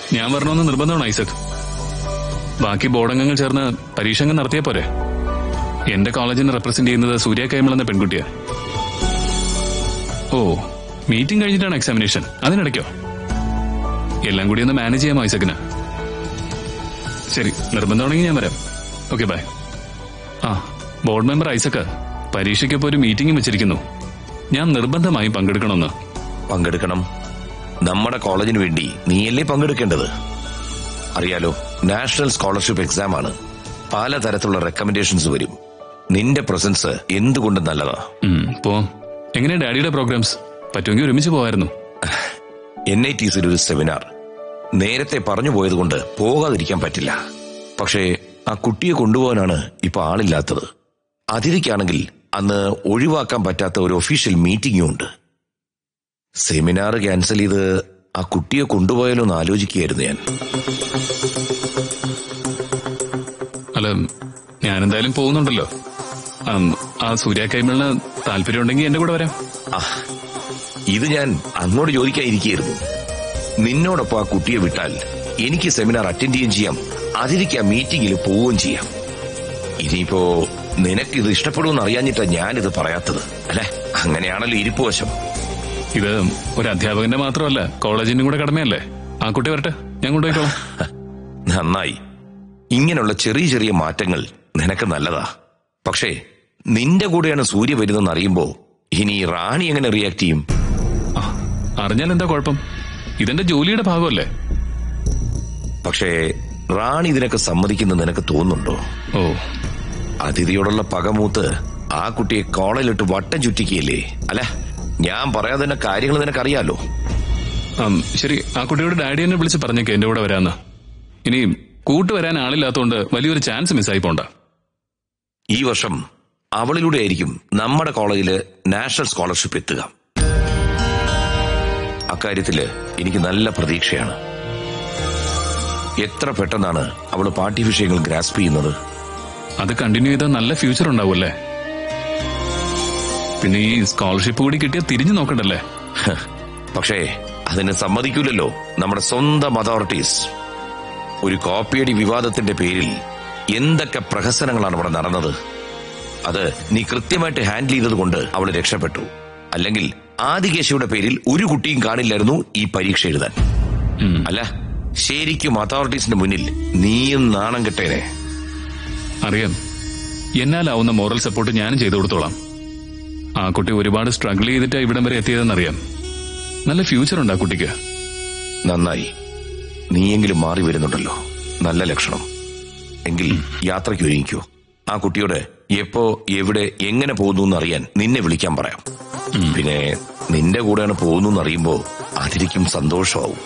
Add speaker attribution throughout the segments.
Speaker 1: ഞാൻ വരണമെന്ന് നിർബന്ധമാണ് ഐസക് ബാക്കി ബോർഡംഗങ്ങൾ ചേർന്ന് പരീക്ഷകൾ നടത്തിയ പോരെ എന്റെ കോളേജിനെ റെപ്രസെന്റ് ചെയ്യുന്നത് സൂര്യ കൈമൾ എന്ന പെൺകുട്ടിയാ ഓ മീറ്റിംഗ് കഴിഞ്ഞിട്ടാണ് എക്സാമിനേഷൻ അതിനിടയ്ക്കോ എല്ലാം കൂടി ഒന്ന് മാനേജ് ചെയ്യാമോ ഐസക്കിന് ശരി നിർബന്ധമാണെങ്കിൽ ഞാൻ വരാം ഓക്കെ ബൈ ആ ബോർഡ് മെമ്പർ ഐസക്ക് പരീക്ഷയ്ക്കൊപ്പം ഒരു മീറ്റിംഗും വെച്ചിരിക്കുന്നു ഞാൻ നിർബന്ധമായും പങ്കെടുക്കണമെന്ന്
Speaker 2: പങ്കെടുക്കണം നമ്മുടെ കോളേജിന് വേണ്ടി നീയല്ലേ പങ്കെടുക്കേണ്ടത് അറിയാലോ നാഷണൽ സ്കോളർഷിപ്പ് എക്സാം ആണ് പലതരത്തിലുള്ള റെക്കമെൻഡേഷൻസ് വരും നിന്റെ പ്രസൻസ് എന്തുകൊണ്ട് നല്ലതാ
Speaker 1: ഉം, പോവാം എങ്ങനെയാ ഡാഡിയുടെ പ്രോഗ്രാംസ് പറ്റുമെങ്കിൽ ഒരുമിച്ച് പോവായിരുന്നു
Speaker 2: എൻ ഐ ടി സിയിൽ ഒരു സെമിനാർ നേരത്തെ പറഞ്ഞു പോയതുകൊണ്ട് പോകാതിരിക്കാൻ പറ്റില്ല പക്ഷേ ആ കുട്ടിയെ കൊണ്ടുപോകാനാണ് ഇപ്പൊ ആളില്ലാത്തത് അതിഥിക്കാണെങ്കിൽ അന്ന് ഒഴിവാക്കാൻ പറ്റാത്ത ഒരു ഒഫീഷ്യൽ മീറ്റിംഗും ഉണ്ട് സെമിനാർ ക്യാൻസൽ ചെയ്ത് ആ കുട്ടിയെ കൊണ്ടുപോയാലോ എന്ന് ആലോചിക്കുകയായിരുന്നു ഞാൻ
Speaker 1: അല്ല ഞാൻ എന്തായാലും പോകുന്നുണ്ടല്ലോ ആം, ആ സൂര്യ കൈമളിന് താല്പര്യമുണ്ടെങ്കിൽ എന്റെ കൂടെ വരാം
Speaker 2: ആ ഇത് ഞാൻ അങ്ങോട്ട് ചോദിക്കാതിരിക്കുകയായിരുന്നു നിന്നോടൊപ്പം ആ കുട്ടിയെ വിട്ടാൽ എനിക്ക് സെമിനാർ അറ്റൻഡ് ചെയ്യുകയും ചെയ്യാം അതിരിക്ക് ആ മീറ്റിംഗിൽ പോവുകയും ചെയ്യാം ഇനിയിപ്പോ നിനക്കിത് ഇഷ്ടപ്പെടുമെന്ന് അറിയാഞ്ഞിട്ടാ ഞാനിത് പറയാത്തത് അല്ലെ അങ്ങനെയാണല്ലോ ഇരിപ്പ് വശം
Speaker 1: ഇത് ഒരു അധ്യാപകന്റെ മാത്രമല്ല കോളേജിന്റെ കൂടെ കടമയല്ലേ ആ കുട്ടി വരട്ടെ ഞാൻ കൊണ്ടുപോയിക്കോളാം
Speaker 2: നന്നായി ഇങ്ങനെയുള്ള ചെറിയ ചെറിയ മാറ്റങ്ങൾ നിനക്ക് നല്ലതാ പക്ഷേ നിന്റെ കൂടെയാണ് സൂര്യ വരുന്നതെന്ന് അറിയുമ്പോ ഇനി റാണി എങ്ങനെ റിയാക്ട് ചെയ്യും
Speaker 1: ആ, അറിഞ്ഞാൽ എന്താ കുഴപ്പം ഇതെന്റെ ജോലിയുടെ ഭാഗമല്ലേ
Speaker 2: പക്ഷേ റാണി ഇതിനൊക്കെ സമ്മതിക്കുന്ന നിനക്ക് തോന്നുന്നുണ്ടോ
Speaker 1: ഓ
Speaker 2: അതിഥിയോടുള്ള പകമൂത്ത് ആ കുട്ടിയെ കോളേജിലിട്ട് വട്ടം ചുറ്റിക്കുകയല്ലേ അല്ല ഞാൻ പറയാതെ തന്നെ കാര്യങ്ങൾ നിനക്കറിയാലോ
Speaker 1: ആം, ശരി ആ കുട്ടിയോട് ഡാഡി എന്നെ വിളിച്ച് പറഞ്ഞേക്കെ എന്റെ കൂടെ വരാന്ന് ഇനി കൂട്ടുവരാൻ ആളില്ലാത്തതുകൊണ്ട് വലിയൊരു ചാൻസ് മിസ്സായി പോണ്ട
Speaker 2: ഈ വർഷം അവളിലൂടെ ആയിരിക്കും നമ്മുടെ കോളേജില് നാഷണൽ സ്കോളർഷിപ്പ് എത്തുക അക്കാര്യത്തില് എനിക്ക് നല്ല പ്രതീക്ഷയാണ് എത്ര പെട്ടെന്നാണ് അവള് പാഠ്യവിഷയങ്ങൾ ഗ്രാസ്പ് ചെയ്യുന്നത്
Speaker 1: അത് കണ്ടിന്യൂ ചെയ്താൽ നല്ല ഫ്യൂച്ചർ ഉണ്ടാവുമല്ലേ പിന്നെ ഈ സ്കോളർഷിപ്പ് കൂടി കിട്ടിയാൽ തിരിഞ്ഞു നോക്കണ്ടല്ലേ
Speaker 2: ഹ്, പക്ഷേ അതിന് സമ്മതിക്കൂലല്ലോ നമ്മുടെ സ്വന്തം അതോറിറ്റീസ് ഒരു കോപ്പിയടി വിവാദത്തിന്റെ പേരിൽ എന്തൊക്കെ പ്രഹസനങ്ങളാണ് അവിടെ നടന്നത് അത് നീ കൃത്യമായിട്ട് ഹാൻഡിൽ ചെയ്തത് കൊണ്ട് അവൾ രക്ഷപ്പെട്ടു അല്ലെങ്കിൽ ആദികേശയുടെ പേരിൽ ഒരു കുട്ടിയും കാണില്ലായിരുന്നു ഈ പരീക്ഷ എഴുതാൻ
Speaker 1: ഉം.
Speaker 2: അല്ല ശരിക്കും അതോറിറ്റീസിന്റെ മുന്നിൽ നീയും നാണം കെട്ടേനെ
Speaker 1: അറിയാം എന്നാലാവുന്ന മോറൽ സപ്പോർട്ട് ഞാനും ചെയ്തു കൊടുത്തോളാം ആ കുട്ടി ഒരുപാട് സ്ട്രഗിൾ ചെയ്തിട്ടാ ഇവിടം വരെ എത്തിയതെന്നറിയാം നല്ല ഫ്യൂച്ചർ ഉണ്ട് ആ കുട്ടിക്ക്
Speaker 2: നന്നായി നീയെങ്കിലും മാറി വരുന്നുണ്ടല്ലോ നല്ല ലക്ഷണം എങ്കിൽ യാത്രയ്ക്ക് ഒരുങ്ങിക്കൂ ആ കുട്ടിയോട് എപ്പോ എവിടെ എങ്ങനെ പോകുന്നു എന്ന് അറിയാൻ നിന്നെ വിളിക്കാൻ പറയാം പിന്നെ നിന്റെ കൂടെയാണ് പോകുന്നു എന്ന് അറിയുമ്പോ അതിരിക്കും സന്തോഷമാവും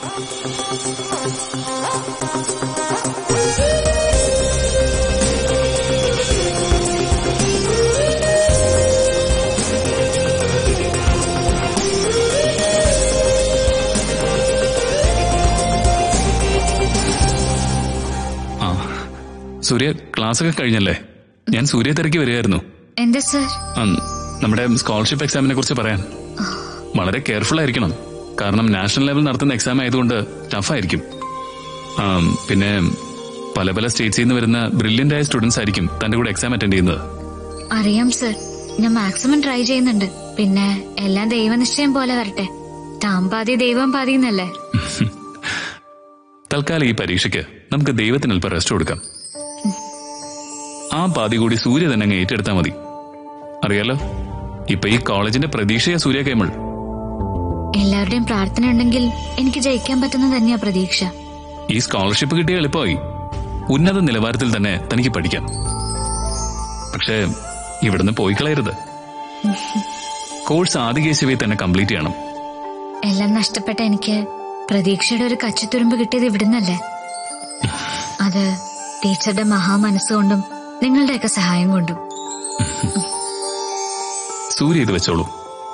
Speaker 1: ആ സൂര്യ ക്ലാസ് ഒക്കെ കഴിഞ്ഞല്ലേ ഞാൻ സൂര്യ തിരക്കി വരികയായിരുന്നു
Speaker 3: എന്താ സർ
Speaker 1: ആ, നമ്മുടെ സ്കോളർഷിപ്പ് എക്സാമിനെ കുറിച്ച് പറയാൻ വളരെ കെയർഫുൾ ആയിരിക്കണം കാരണം നാഷണൽ ലെവൽ നടത്തുന്ന എക്സാം ആയതുകൊണ്ട് ടഫായിരിക്കും ആ, പിന്നെ പല പല സ്റ്റേറ്റ്സിൽ നിന്ന് വരുന്ന ബ്രില്യൻ്റ് ആയ സ്റ്റുഡൻസ് ആയിരിക്കും തന്റെ കൂടെ എക്സാം അറ്റൻഡ് ചെയ്യുന്നത്
Speaker 3: അറിയാം സർ ഞാൻ മാക്സിമം ട്രൈ ചെയ്യുന്നുണ്ട് പിന്നെ എല്ലാം ദൈവനിശ്ചയം പോലെ വരട്ടെ താൻ പാതി ദൈവം പാതി എന്നല്ലേ
Speaker 1: തൽക്കാലം ഈ പരീക്ഷയ്ക്ക് നമുക്ക് ദൈവത്തിന് അല്പം റെസ്റ്റ് കൊടുക്കാം ആ പാതി കൂടി സൂര്യ തന്നെ അങ്ങ് ഏറ്റെടുത്താൽ മതി അറിയാലോ ഇപ്പൊ ഈ കോളേജിന്റെ പ്രതീക്ഷയാ സൂര്യ കൈമൾ
Speaker 3: എല്ലാവരുടെയും പ്രാർത്ഥന ഉണ്ടെങ്കിൽ എനിക്ക് ജയിക്കാൻ പറ്റുന്ന തന്നെയാ പ്രതീക്ഷ
Speaker 1: ഈ സ്കോളർഷിപ്പ് കിട്ടിയ എളുപ്പമായി ഉന്നത നിലവാരത്തിൽ തന്നെ തനിക്ക് പഠിക്കാം പക്ഷേ ഇവിടുന്ന് പോയി കളയരുത് കോഴ്സ് ആദികേശവയെ തന്നെ കംപ്ലീറ്റ് ചെയ്യണം
Speaker 3: എല്ലാം നഷ്ടപ്പെട്ട എനിക്ക് പ്രതീക്ഷയുടെ ഒരു കച്ചിത്തുരുമ്പ് കിട്ടിയത് ഇവിടുന്നല്ലേ അത് ടീച്ചറുടെ മഹാമനസ്സുകൊണ്ടും നിങ്ങളുടെയൊക്കെ സഹായം കൊണ്ടും
Speaker 1: സൂര്യ ഇത് വെച്ചോളൂ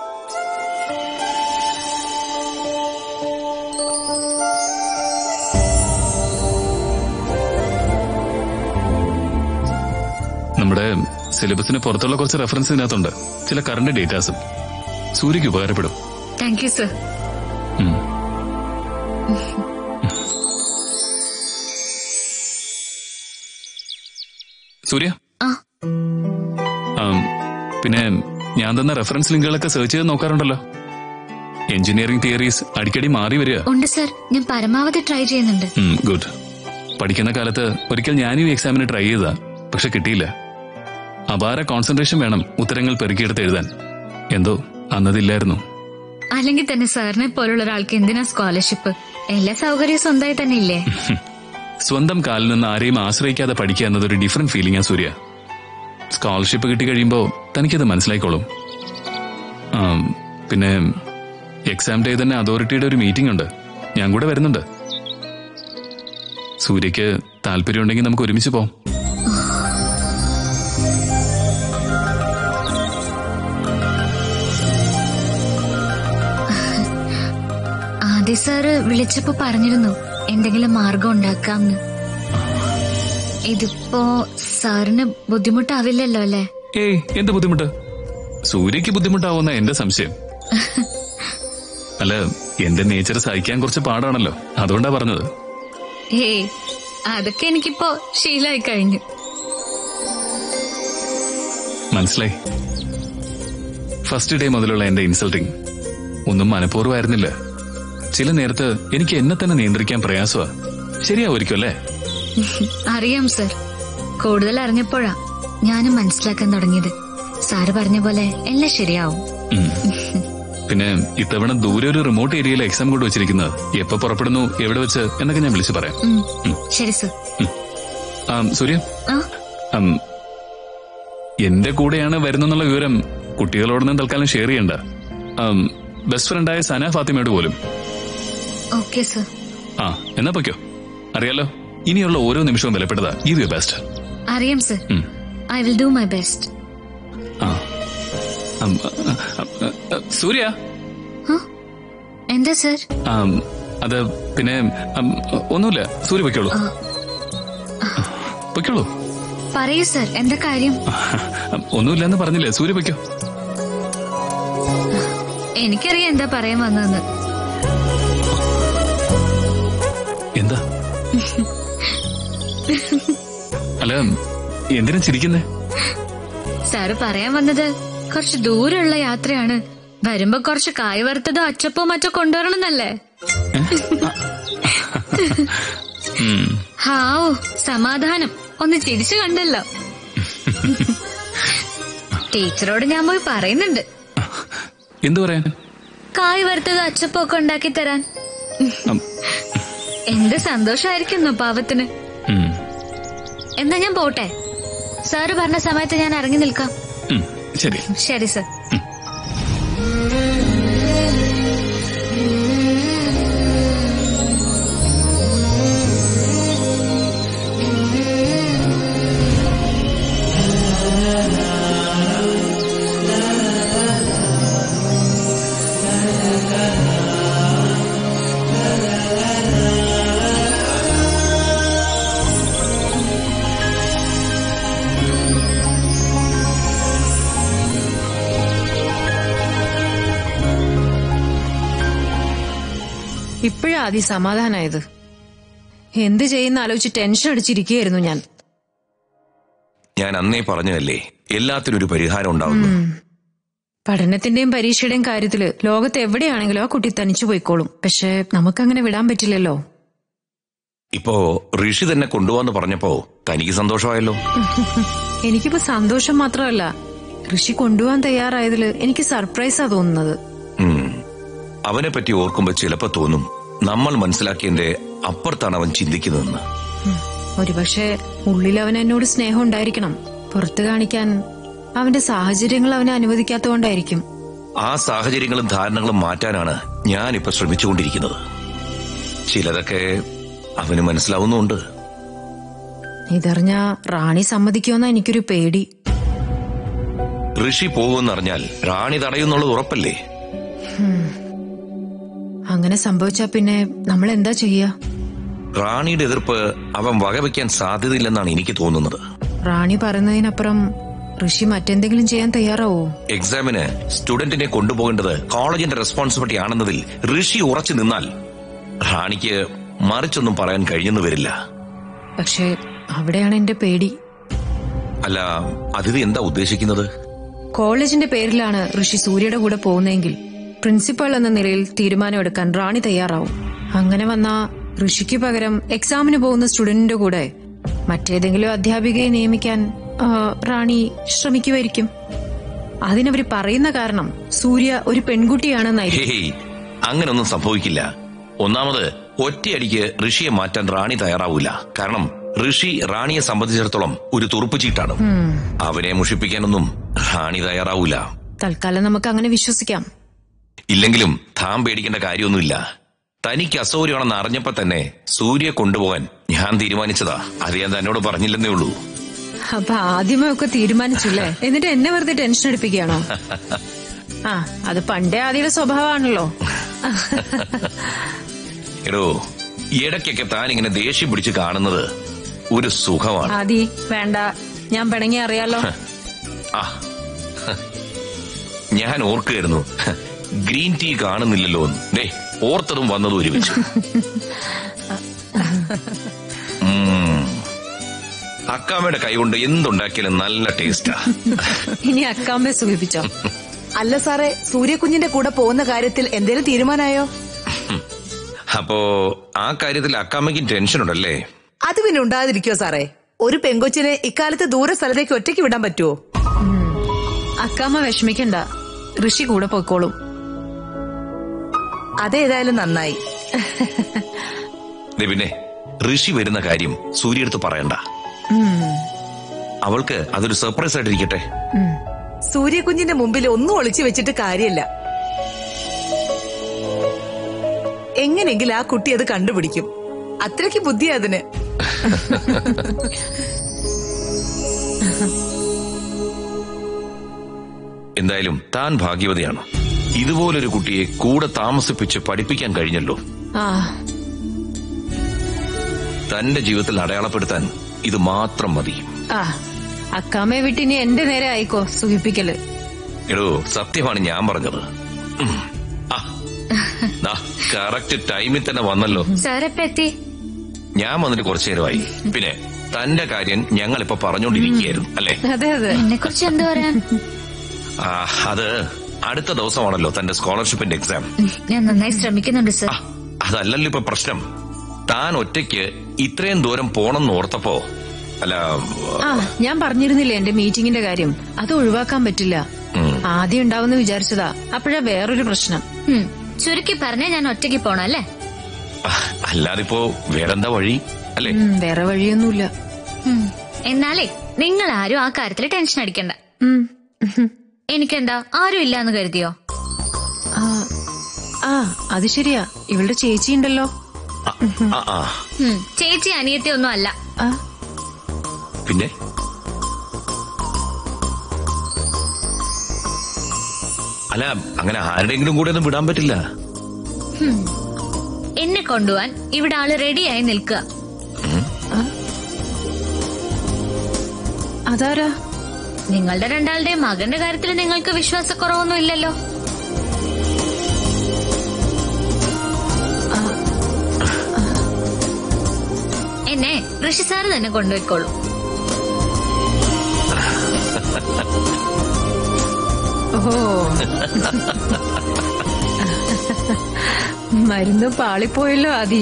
Speaker 1: നമ്മുടെ സിലബസിന് പുറത്തുള്ള കുറച്ച് റെഫറൻസ് ഇതിനകത്തുണ്ട് ചില കറണ്ട് ഡേറ്റാസും സൂര്യക്ക് ഉപകാരപ്പെടും
Speaker 3: താങ്ക് യു സർ
Speaker 1: ഉം. സൂര്യ
Speaker 3: ആ
Speaker 1: ആം, പിന്നെ ഞാൻ തന്ന റെഫറൻസ് ലിങ്കുകളൊക്കെ സെർച്ച് ചെയ്ത് നോക്കാറുണ്ടല്ലോ എഞ്ചിനീയറിംഗ് തിയറീസ് അടിക്കടി മാറി വരിക
Speaker 3: ഉണ്ട് സർ ഞാൻ പരമാവധി ട്രൈ ചെയ്യുന്നുണ്ട്
Speaker 1: ഗുഡ് പഠിക്കുന്ന കാലത്ത് ഒരിക്കൽ ഞാനും ഈ എക്സാമിന് ട്രൈ ചെയ്താ പക്ഷെ കിട്ടിയില്ല അപാര കോൺസെൻട്രേഷൻ വേണം ഉത്തരങ്ങൾ പെറുക്കിയെടുത്ത് എഴുതാൻ എന്തോ അന്നതില്ലായിരുന്നു
Speaker 3: അല്ലെങ്കിൽ തന്നെ സാറിനെ പോലുള്ള ഒരാൾക്ക് എന്തിനാ സ്കോളർഷിപ്പ് എല്ലാ സൗകര്യവും സ്വന്തമായി തന്നെ ഇല്ലേ
Speaker 1: സ്വന്തം കാലിൽ നിന്ന് ആരെയും ആശ്രയിക്കാതെ പഠിക്കുക എന്നതൊരു ഡിഫറെന്റ് ഫീലിംഗാ സൂര്യ സ്കോളർഷിപ്പ് കിട്ടി കഴിയുമ്പോൾ തനിക്കത് മനസ്സിലായിക്കോളും ആം, പിന്നെ എക്സാം ഡേ തന്നെ അതോറിറ്റിയുടെ ഒരു മീറ്റിംഗ് ഉണ്ട് ഞാൻ കൂടെ വരുന്നുണ്ട് സൂര്യക്ക് താല്പര്യമുണ്ടെങ്കിൽ നമുക്ക് ഒരുമിച്ച് പോവാം
Speaker 3: ആദ്യ സാറ് വിളിച്ചപ്പോ പറഞ്ഞിരുന്നു എന്തെങ്കിലും മാർഗം ഉണ്ടാക്കാംന്ന് ഇതിപ്പോ സാറിന് ബുദ്ധിമുട്ടാവില്ലല്ലോ അല്ലേ
Speaker 1: ഏയ് എന്ത് ബുദ്ധിമുട്ട് സൂര്യക്ക് ബുദ്ധിമുട്ടാവുന്ന എന്റെ സംശയം അല്ല എന്റെ നേച്ചർ സഹിക്കാൻ കുറച്ച് പാടാണല്ലോ അതുകൊണ്ടാ പറഞ്ഞത്
Speaker 3: ഏയ് അതൊക്കെ എനിക്കിപ്പോ ശീലമായി കഴിഞ്ഞു
Speaker 1: മനസ്സിലായി ഫസ്റ്റ് ഡേ മുതലുള്ള എന്റെ ഇൻസൾട്ടിങ് ഒന്നും മനഃപൂർവ്വമായിരുന്നില്ല ചില നേരത്ത് എനിക്ക് എന്നെ തന്നെ നിയന്ത്രിക്കാൻ പ്രയാസമാ ശരിയാവുമായിരിക്കും അല്ലേ
Speaker 3: അറിയാം സർ കൂടുതൽ അറിഞ്ഞപ്പോഴാ ഞാനും മനസ്സിലാക്കാൻ തുടങ്ങിയത് സാറ് പറഞ്ഞ പോലെ എല്ലാം ശരിയാവും
Speaker 1: ഉം. പിന്നെ ഇത്തവണ ദൂരെ ഒരു റിമോട്ട് ഏരിയയിൽ എക്സാം കൊണ്ട് വെച്ചിരിക്കുന്നത് എപ്പോ പുറപ്പെടുന്നു എവിടെ വെച്ച് എന്നൊക്കെ ഞാൻ വിളിച്ചു പറയാം
Speaker 3: ഉം.
Speaker 1: ഉം.
Speaker 3: ശരി സർ
Speaker 1: ആം, സൂര്യ
Speaker 3: ആ
Speaker 1: ആം, എന്റെ കൂടെയാണ് വരുന്നെന്നുള്ള വിവരം കുട്ടികളോടൊന്നും തൽക്കാലം ഷെയർ ചെയ്യണ്ട ആം, ബെസ്റ്റ് ഫ്രണ്ടായ സന ഫാത്തിമയോട് പോലും
Speaker 3: ഓക്കെ സർ
Speaker 1: ആ എന്നാ പൊയ്ക്കോ അറിയാലോ ഇനിയുള്ള ഓരോ നിമിഷവും വിലപ്പെട്ടതാ ഇത് ബെസ്റ്റ്
Speaker 3: അറിയാം sir I will do my best
Speaker 1: ആ ആം, ആ, ആ, ആ, സൂര്യ
Speaker 3: എന്താ സർ
Speaker 1: ആം, അത് പിന്നെ ആം, ഒന്നുമില്ല സൂര്യ പൊയ്ക്കോളൂ പൊയ്ക്കോളൂ
Speaker 3: പറയൂ സർ എന്താ കാര്യം
Speaker 1: ആം, ഒന്നുമില്ലെന്ന് പറഞ്ഞില്ലേ സൂര്യ പൊയ്ക്കോ
Speaker 3: എനിക്കറിയാം എന്താ പറയാൻ വന്നതെന്ന്
Speaker 1: എന്താ അല്ല എന്തിനാ ചിരിക്കുന്നേ
Speaker 3: സാറ് പറയാൻ വന്നത് കുറച്ച് ദൂരമുള്ള യാത്രയാണ് വരുമ്പോ കുറച്ച് കായ് വറുത്തതോ അച്ചപ്പോ മറ്റോ കൊണ്ടുവരണമെന്നല്ലേ
Speaker 1: ഉം.
Speaker 3: ഹാവു സമാധാനം ഒന്ന് ചിരിച്ചു കണ്ടല്ലോ ടീച്ചറോട് ഞാൻ പോയി പറയുന്നുണ്ട്
Speaker 1: എന്തു പറയാൻ
Speaker 3: കായ് വറുത്തതോ അച്ചപ്പോ ഒക്കെ ഉണ്ടാക്കി തരാൻ
Speaker 1: ആം,
Speaker 3: എന്ത് സന്തോഷായിരിക്കുന്നു പാവത്തിന്
Speaker 1: ഉം,
Speaker 3: എന്നാ ഞാൻ പോട്ടെ സാറ് പറഞ്ഞ സമയത്ത് ഞാൻ ഇറങ്ങി നിൽക്കാം
Speaker 1: ഉം, ശരി
Speaker 3: ശരി സർ
Speaker 4: ഇപ്പോഴാ ആദ്യം സമാധാനായത് എന്ത് ചെയ്യുന്ന ആലോചിച്ച് ടെൻഷൻ അടിച്ചിരിക്കുകയായിരുന്നു ഞാൻ
Speaker 2: ഞാൻ അന്നേ പറഞ്ഞതല്ലേ എല്ലാത്തിനും ഒരു പരിഹാരം ഉണ്ടാവുന്നു
Speaker 4: പഠനത്തിന്റെയും പരീക്ഷയുടെയും കാര്യത്തില് ലോകത്ത് എവിടെയാണെങ്കിലും ആ കുട്ടി തനിച്ചു പോയിക്കോളും പക്ഷെ നമുക്കങ്ങനെ വിടാൻ പറ്റില്ലല്ലോ
Speaker 2: ഇപ്പോ ഋഷി തന്നെ കൊണ്ടുപോകാന്ന് പറഞ്ഞപ്പോ തനിക്ക് സന്തോഷമായല്ലോ
Speaker 4: എനിക്കിപ്പോ സന്തോഷം മാത്രമല്ല കൃഷി കൊണ്ടുപോകാൻ തയ്യാറായതില് എനിക്ക് സർപ്രൈസാ തോന്നുന്നത്
Speaker 2: ഉം. അവനെ പറ്റി ഓർക്കുമ്പോ ചിലപ്പോ തോന്നും നമ്മൾ മനസ്സിലാക്കിയതിന്റെ അപ്പുറത്താണ് അവൻ ചിന്തിക്കുന്നതെന്ന്
Speaker 4: ഉം. ഒരുപക്ഷെ ഉള്ളിൽ അവൻ എന്നോട് സ്നേഹം ഉണ്ടായിരിക്കണം പുറത്തു കാണിക്കാൻ അവന്റെ സാഹചര്യങ്ങൾ അവനെ അനുവദിക്കാത്തതുകൊണ്ടായിരിക്കും
Speaker 2: ആ സാഹചര്യങ്ങളും ധാരണകളും മാറ്റാനാണ് ഞാനിപ്പോ ശ്രമിച്ചുകൊണ്ടിരിക്കുന്നത് ചിലതൊക്കെ അവന് മനസ്സിലാവുന്നുണ്ട്
Speaker 4: ഇതറിഞ്ഞ റാണി സമ്മതിക്കുമെന്ന എനിക്കൊരു പേടി
Speaker 2: ഋഷി പോകുമെന്നറിഞ്ഞാൽ റാണി തടയുന്നുള്ളത് ഉറപ്പല്ലേ
Speaker 4: അങ്ങനെ സംഭവിച്ചാ പിന്നെ നമ്മൾ എന്താ ചെയ്യാ
Speaker 2: റാണിയുടെ എതിർപ്പ് അവൻ വകവയ്ക്കാൻ സാധ്യതയില്ലെന്നാണ് എനിക്ക് തോന്നുന്നത്
Speaker 4: റാണി പറയുന്നതിനപ്പുറം ഋഷി മറ്റെന്തെങ്കിലും ചെയ്യാൻ തയ്യാറാവോ
Speaker 2: എക്സാമിന് സ്റ്റുഡന്റിനെ കൊണ്ടുപോകേണ്ടത് കോളേജിന്റെ റെസ്പോൺസിബിലിറ്റി ആണെന്നതിൽ ഋഷി ഉറച്ചു നിന്നാൽ റാണിക്ക് മറിച്ചൊന്നും പറയാൻ കഴിഞ്ഞെന്ന് വരില്ല
Speaker 4: പക്ഷെ അവിടെയാണ് എന്റെ പേടി
Speaker 2: അല്ല അതിഥി എന്താ ഉദ്ദേശിക്കുന്നത്
Speaker 4: കോളേജിന്റെ പേരിലാണ് ഋഷി സൂര്യയുടെ കൂടെ പോകുന്നതെങ്കിൽ പ്രിൻസിപ്പൽ എന്ന നിലയിൽ തീരുമാനമെടുക്കാൻ റാണി തയ്യാറാവും അങ്ങനെ വന്നാ ഋഷിക്ക് പകരം എക്സാമിന് പോകുന്ന സ്റ്റുഡന്റിന്റെ കൂടെ മറ്റേതെങ്കിലും അധ്യാപികയെ നിയമിക്കാൻ ആ, റാണി ശ്രമിക്കുമായിരിക്കും അതിനവര് പറയുന്ന കാരണം സൂര്യ ഒരു പെൺകുട്ടിയാണെന്നായിരിക്കും
Speaker 2: ഹേയ് അങ്ങനൊന്നും സംഭവിക്കില്ല ഒന്നാമത് ഒറ്റയടിക്ക് ഋഷിയെ മാറ്റാൻ റാണി തയ്യാറാവൂല കാരണം ഋഷി റാണിയെ സംബന്ധിച്ചിടത്തോളം ഒരു തുറുപ്പ് ചീട്ടാണ് അവനെ മുഷിപ്പിക്കാനൊന്നും റാണി തയ്യാറാവൂല
Speaker 4: തൽക്കാലം നമുക്ക് അങ്ങനെ വിശ്വസിക്കാം
Speaker 2: ഇല്ലെങ്കിലും താൻ പേടിക്കേണ്ട കാര്യമൊന്നുമില്ല തനിക്ക് അസൗകര്യമാണെന്ന് അറിഞ്ഞപ്പോ തന്നെ സൂര്യ കൊണ്ടുപോകാൻ ഞാൻ തീരുമാനിച്ചതാ അത് ഞാൻ തന്നോട് പറഞ്ഞില്ലെന്നേ ഉള്ളൂ
Speaker 4: അപ്പൊ ആദ്യമേ ഒക്കെ തീരുമാനിച്ചില്ലേ എന്നിട്ട് എന്നെ വെറുതെ ടെൻഷൻ എടുപ്പിക്കുകയാണോ ആ അത് പണ്ടേ ആദ്യയുടെ സ്വഭാവമാണല്ലോ
Speaker 2: എടോ ഇടയ്ക്കൊക്കെ താൻ ഇങ്ങനെ ദേഷ്യം പിടിച്ച് കാണുന്നത് ഒരു സുഖമാണ്
Speaker 4: ആദി വേണ്ട ഞാൻ പിണങ്ങി അറിയാലോ
Speaker 2: ആ ഞാൻ ഓർക്കുകയായിരുന്നു ഗ്രീൻ ടീ കാണുന്നില്ലല്ലോ എന്ന്. ദേ ഓർത്തതും വന്നതും ഒരുമിച്ച് ഉം. അക്കാമ്മയുടെ കൈകൊണ്ട് എന്തുണ്ടാക്കിയാലും നല്ല ടേസ്റ്റാ
Speaker 4: ഇനി അക്കാമ്പെ സൂചിപ്പിച്ചോ
Speaker 5: അല്ല സാറേ സൂര്യകുഞ്ഞിന്റെ കൂടെ പോകുന്ന കാര്യത്തിൽ എന്തേലും തീരുമാനമായോ
Speaker 2: അപ്പോ ആ കാര്യത്തിൽ അക്കാമ്മയ്ക്കും ടെൻഷൻ ഉണ്ടല്ലേ
Speaker 5: അത് പിന്നെ ഉണ്ടാതിരിക്കോ സാറേ ഒരു പെങ്കൊച്ചിനെ ഇക്കാലത്ത് ദൂര സ്ഥലത്തേക്ക് ഒറ്റയ്ക്ക് വിടാൻ പറ്റുമോ
Speaker 4: അക്കാമ്മ വിഷമിക്കണ്ട ഋഷി കൂടെ പോയിക്കോളും
Speaker 5: അതേതായാലും നന്നായി
Speaker 2: ദേ പിന്നെ ഋഷി വരുന്ന കാര്യം സൂര്യടുത്ത് പറയണ്ട അവൾക്ക് അതൊരു സർപ്രൈസ് ആയിട്ടിരിക്കട്ടെ
Speaker 5: സൂര്യകുഞ്ഞിന്റെ മുമ്പിൽ ഒന്നും ഒളിച്ചു വെച്ചിട്ട് കാര്യമില്ല എങ്ങനെയെങ്കിലും ആ കുട്ടി അത് കണ്ടുപിടിക്കും അത്രയ്ക്ക് ബുദ്ധി അതിന്
Speaker 2: എന്തായാലും താൻ ഭാഗ്യവതിയാണ് ഇതുപോലൊരു കുട്ടിയെ കൂടെ താമസിപ്പിച്ച് പഠിപ്പിക്കാൻ കഴിഞ്ഞല്ലോ
Speaker 4: ആ
Speaker 2: തന്റെ ജീവിതത്തിൽ അടയാളപ്പെടുത്താൻ ഇത് മാത്രം മതി
Speaker 4: ആ അക്കാമ്മയെ വിട്ടിനി എന്റെ നേരെ ആയിക്കോ സൂചിപ്പിക്കല്
Speaker 2: എടോ സത്യമാണ് ഞാൻ പറഞ്ഞത് ഉം. ആ കറക്റ്റ് ടൈമിൽ തന്നെ വന്നല്ലോ
Speaker 3: സാർ എപ്പ എത്തി
Speaker 2: ഞാൻ വന്നിട്ട് കുറച്ചു നേരമായി പിന്നെ തന്റെ കാര്യം ഞങ്ങൾ ഇപ്പൊ പറഞ്ഞുകൊണ്ടിരിക്കുകയായിരുന്നു അല്ലേ
Speaker 4: അതെ അതെ
Speaker 3: എന്നെ കുറിച്ച് എന്ത് പറയാൻ
Speaker 2: ആ അത് അടുത്ത ദിവസമാണല്ലോ തന്റെ സ്കോളർഷിപ്പിന്റെ എക്സാം
Speaker 3: ഉം, ഞാൻ നന്നായി ശ്രമിക്കുന്നുണ്ട് സർ
Speaker 2: ആ അതല്ലല്ലോ ഇപ്പൊ പ്രശ്നം താൻ ഒറ്റയ്ക്ക് ഇത്രയും ദൂരം പോണെന്ന് ഓർത്തപ്പോ അല്ല
Speaker 4: ആ ഞാൻ പറഞ്ഞിരുന്നില്ലേ എന്റെ മീറ്റിംഗിന്റെ കാര്യം അത് ഒഴിവാക്കാൻ പറ്റില്ല
Speaker 2: ഉം,
Speaker 4: ആദ്യം ഉണ്ടാവുന്ന വിചാരിച്ചതാ അപ്പോഴാ വേറൊരു പ്രശ്നം
Speaker 3: ഉം, ചുരുക്കി പറഞ്ഞ ഞാൻ ഒറ്റയ്ക്ക് പോണം അല്ലേ
Speaker 2: ആ, അല്ലാതിപ്പോ വേറെന്താ വഴി അല്ലേ
Speaker 4: ഉം, വേറെ വഴിയൊന്നുമില്ല
Speaker 3: ഉം, എന്നാലേ നിങ്ങൾ ആരും ആ കാര്യത്തിൽ ടെൻഷൻ അടിക്കണ്ട
Speaker 4: ഉം.
Speaker 3: എനിക്കെന്താ ആരും ഇല്ലാന്ന് കരുതിയോ
Speaker 4: ആ, ആ അത് ശരിയാ ഇവളുടെ ചേച്ചി ഉണ്ടല്ലോ
Speaker 2: ആ, ആ, ആ
Speaker 3: ഉം, ചേച്ചി അനിയത്തി ഒന്നും അല്ല
Speaker 4: ആ
Speaker 2: പിന്നെ അല്ല അങ്ങനെ ആരുടെയെങ്കിലും കൂടെ ഒന്നും വിടാൻ പറ്റില്ല
Speaker 3: എന്നെ കൊണ്ടുപോവാൻ ഇവിടെ ആള് റെഡിയായി നിൽക്കുക
Speaker 4: അതാരാ
Speaker 3: നിങ്ങളുടെ രണ്ടാളുടെയും മകന്റെ കാര്യത്തിൽ നിങ്ങൾക്ക് വിശ്വാസക്കുറവൊന്നും ഇല്ലല്ലോ എന്നെ ഋഷി സാറ് തന്നെ കൊണ്ടുപോയിക്കോളൂ
Speaker 4: ഓ മരുന്ന് പാളിപ്പോയല്ലോ ആദി